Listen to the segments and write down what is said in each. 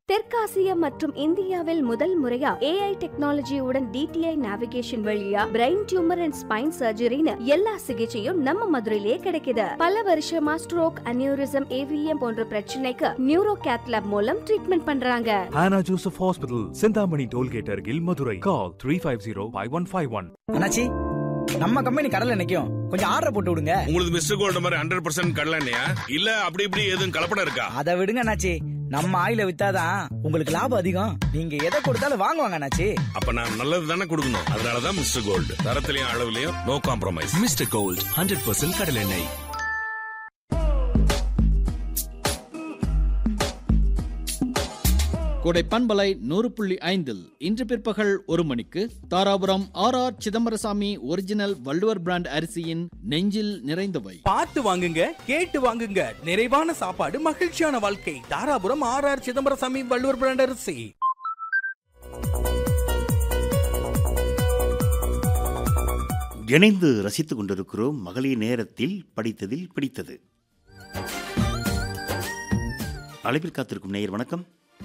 தெற்காசியா மற்றும் இந்தியாவில் முதல் முறையா ஏஐ டெக்னாலஜியுடன் டிடிஐ நேவிகேஷன் வழியா பிரெயின் டியூமர் அண்ட் ஸ்பைன் சர்ஜரின்னு எல்லா சிகிச்சையும் நம்ம மதுரையிலேயே கிடைக்குது பல வருஷமா ஸ்ட்ரோக் அனியூரிசம் ஏவிஎம் போன்ற பிரச்சனைக்கு நியூரோ கேத்லாப் மூலம் ட்ரீட்மெண்ட் பண்றாங்க Hannah Joseph Hospital, Sindhamani Tollgate Argil, Madurai. Call 350-5151. அண்ணாச்சி நம்ம கம்பெனி கடல்ல நிக்கும் கொஞ்சம் ஆர்டர் போட்டு விடுங்க உங்களுக்கு மிஸ்டர் கோல்டு மாதிரி ஹண்ட்ரட் பர்சன்ட் கடலண்ணையா இல்ல அப்படி இப்படி எதுவும் கலப்படம் இருக்கா அதை விடுங்க அண்ணாச்சி நம்ம ஆயில வித்தாதான் உங்களுக்கு லாபம் அதிகம் நீங்க எதை கொடுத்தாலும் வாங்குவாங்க அண்ணாச்சி அப்ப நான் நல்லது தானே கொடுக்கணும் அதனாலதான் மிஸ்டர் கோல்டு தரத்திலையும் அளவுலயும் no compromise mister Gold hundred percent கடலெண்ணெய் கொடை பண்பலை நூறு புள்ளி ஐந்தில் இன்று பிற்பகல் ஒரு மணிக்கு Dharapuram R R Chidambaraswamy original Valluvar brand அரிசியின் நெஞ்சில் நிறைந்தவை பார்த்து வாங்குங்க கேட்டு வாங்குங்க நிறைவான சாப்பாடு மகிழ்ச்சியான வாழ்க்கை Dharapuram R R Chidambaraswamy Valluvar brand அரிசி இணைந்து ரசித்துக் கொண்டிருக்கிறோம் மகளிர் நேரத்தில் படித்ததில் பிடித்தது அழைப்பில் காத்திருக்கும் நேயர் வணக்கம்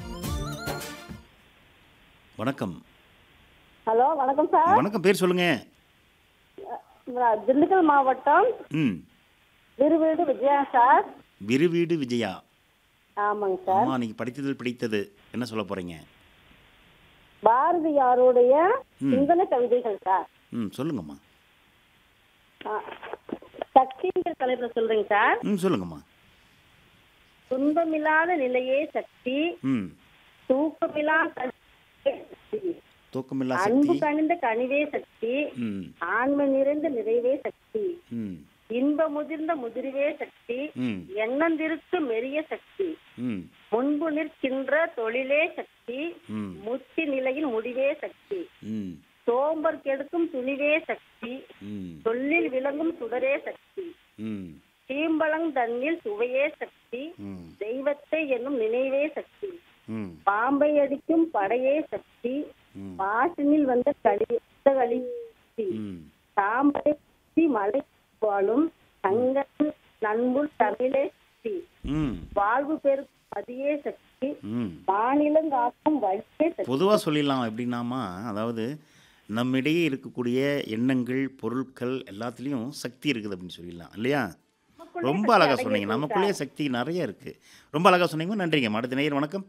வணக்கம் ஹலோ வணக்கம் சார் வணக்கம் பேர் சொல்லுங்க நான் திண்டுக்கல் மாவட்டம் ம் திருவீடு விஜயா சார் விருவீடு விஜயா ஆமாங்க சார் அம்மா நீங்க படித்ததில் பிடித்தது என்ன சொல்ல போறீங்க பாரதியாருடைய ம். சிந்தனை கவிதைகள் சார் ம் சொல்லுங்கம்மா ஆ. சக்திங்கிற தலைப்புல சொல்றேங்க சார் ம் சொல்லுங்கம்மா துன்பமில்லாத நிலையே சக்தி ம் தூக்கமில்லா கல்வியே சக்தி. தூக்கமில்லா அன்பு சக்தி கனிந்த கனிவே சக்தி ம் ஆன்ம நிறைந்த நிறைவே சக்தி ம் இன்ப முதிர்ந்த முதிர்வே சக்தி ம் எண்ணந்திருக்கு மெரிய சக்தி ம் முன்பு நிற்கின்ற தொழிலே சக்தி ம் முத்தி நிலையின் முடிவே சக்தி ம் சோம்பர் கெடுக்கும் துணிவே சக்தி ம் சொல்லில் விளங்கும் சுடரே சக்தி ம் தீம்பழங் தன்னில் சுவையே சக்தி ம் தெய்வத்தை என்னும் நினைவே சக்தி ம் பாம்பை அடிக்கும் படையே சக்தி ம் பாசினில் வந்த களி களி சக்தி ம் தாமரை சுத்தி மலை வாழும் தங்கம் நண்புள் தமிழே சக்தி ம் வாழ்வு பெருக்கும் பதியே சக்தி ம் மாநிலம் காக்கும் வழியே சக்தி பொதுவாக சொல்லிடலாம் எப்படின்னாமா அதாவது நம்மிடையே இருக்கக்கூடிய எண்ணங்கள் பொருட்கள் எல்லாத்துலேயும் சக்தி இருக்குது அப்படின்னு சொல்லிடலாம் இல்லையா ரொம்ப அழகாக சொன்னீங்க நமக்குள்ளேயே சக்தி நிறைய இருக்குது ரொம்ப அழகாக சொன்னீங்க நன்றிங்க அடுத்த நேயர் வணக்கம்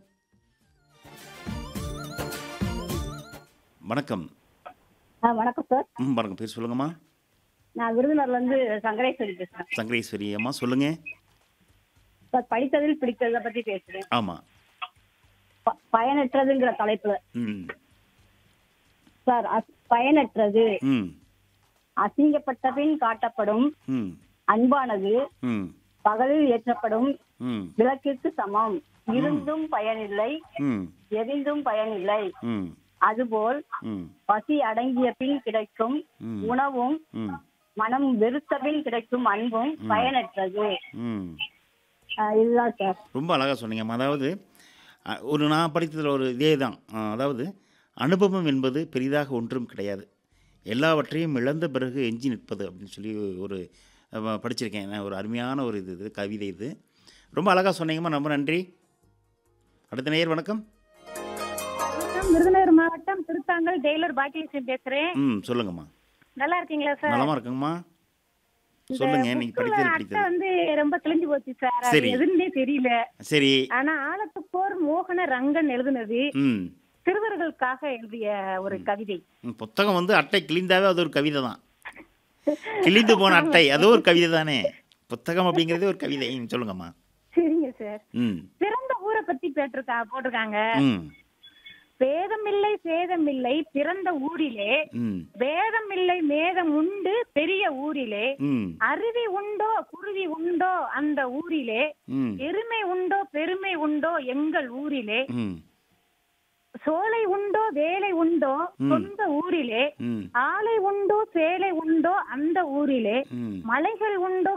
வணக்கம் ஆ, வணக்கம் சார் ம் வணக்கம் பேர் சொல்லுங்கம்மா நான் விருதுநர்ல இருந்து சங்கரேஸ்வரி பேசுறேன் சங்கரேஸ்வரி அம்மா சொல்லுங்கள் சார் படித்ததில் பிடித்ததை பத்தி பேசுறேன் ஆமாம் ப- பயனற்றதுங்கிற தலைப்புல ம் சார் அஸ்- பயனற்றது ம் அசிங்கப்பட்ட பின் காட்டப்படும் ம் அன்பானது ம் பகலில் ஏற்றப்படும் ம் விளக்கிற்கு சமம் இருந்தும் பயனில்லை ம் எரிந்தும் பயனில்லை ம் அதுபோல் ம் பசி அடங்கிய பின் கிடைக்கும் ம். உணவும் ம் மனம் வெறுத்த பின் கிடைக்கும் அன்பும் பயனற்றது ம் ஆ, இதுதான் சார் ரொம்ப அழகாக சொன்னீங்கம்மா அதாவது அ, ஒரு நான் படித்ததில் ஒரு இதே தான் அ, அதாவது அனுபவம் என்பது பெரிதாக ஒன்றும் கிடையாது எல்லாவற்றையும் இழந்த பிறகு எஞ்சி நிற்பது அப்படின்னு சொல்லி ஒரு அ, படிச்சிருக்கேன் நான் ஒரு அருமையான ஒரு இது இது கவிதை இது ரொம்ப அழகாக சொன்னீங்கம்மா ரொம்ப நன்றி அடுத்த நேயர் வணக்கம் விருதுநகர் மாவட்டம் திருத்தாங்கல் டெய்லர் பாக்கியலட்சுமி பேசுறேன் ம் சொல்லுங்கம்மா நல்லா இருக்கீங்களா சார் நலமா இருக்குங்கம்மா சொல்லுங்க நீங்க படித்தது அட்டை பிடித்தது வந்து ரொம்ப கிழிஞ்சு போச்சு சார் அது சரி. எதுன்னே தெரியல சரி ஆனா ஆலத்துப்போர் மோகன ரங்கன் எழுதுனது ம் சிறுவர்களுக்காக எழுதிய ஒரு கவிதை ம், புத்தகம் வந்து அட்டை கிழிந்தாவே அது ஒரு கவிதை தான் கிழிந்து போன அட்டை அது ஒரு கவிதை தானே புத்தகம் அப்படிங்கிறதே ஒரு கவிதை ம், சொல்லுங்கம்மா சரிங்க சார் ம் பிறந்த ஊரை பத்தி கேட்டிருக்கா போட்டிருக்காங்க ம் வேதமில்லை சேதமில்லை பிறந்த ஊரிலே ம் வேதமில்லை மேதம் உண்டு பெரிய ஊரிலே ம் அருவி உண்டோ குருவி உண்டோ அந்த ஊரிலே ம் எருமை உண்டோ பெருமை உண்டோ எங்கள் ஊரிலே ம் சோலை உண்டோ வேலை உண்டோ ம். சொந்த ஊரிலே ம் ஆலை உண்டோ சேலை உண்டோ அந்த ஊரிலே ம் மலைகள் உண்டோ